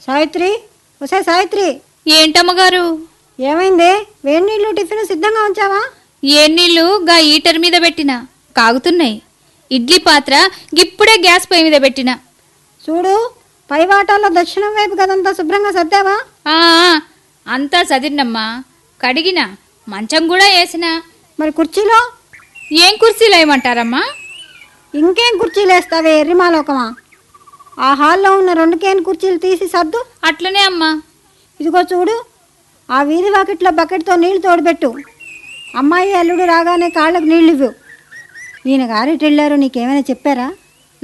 సావిత్రి ఒసే సావిత్రి ఏంటమ్మగారు ఏమైంది వేడి నీళ్ళు టిఫిన్ సిద్ధంగా ఉంచావా ఏ నీళ్ళు గా హీటర్ మీద పెట్టిన కాగుతున్నాయి ఇడ్లీ పాత్ర ఇప్పుడే గ్యాస్ పొయ్యి మీద పెట్టిన చూడు పై వాటాల్లో దక్షిణం వైపు గదంతా శుభ్రంగా సర్దావా ఆ ఆ, అంతా చదివినమ్మా కడిగిన మంచం కూడా వేసిన మరి కుర్చీలో ఏం కుర్చీలు వేయమంటారమ్మా ఇంకేం కుర్చీలు వేస్తావే ఎర్రిమాలోకమా ఆ హాల్లో ఉన్న రెండు కేన్ కుర్చీలు తీసి సర్దు అట్లనే అమ్మా ఇదిగో చూడు ఆ వీధి వాకిట్లో బకెట్తో నీళ్లు తోడుపెట్టు అమ్మాయి అల్లుడు రాగానే కాళ్ళకు నీళ్ళు ఇవ్వు ఈయన గారెట్ వెళ్ళారు నీకేమైనా చెప్పారా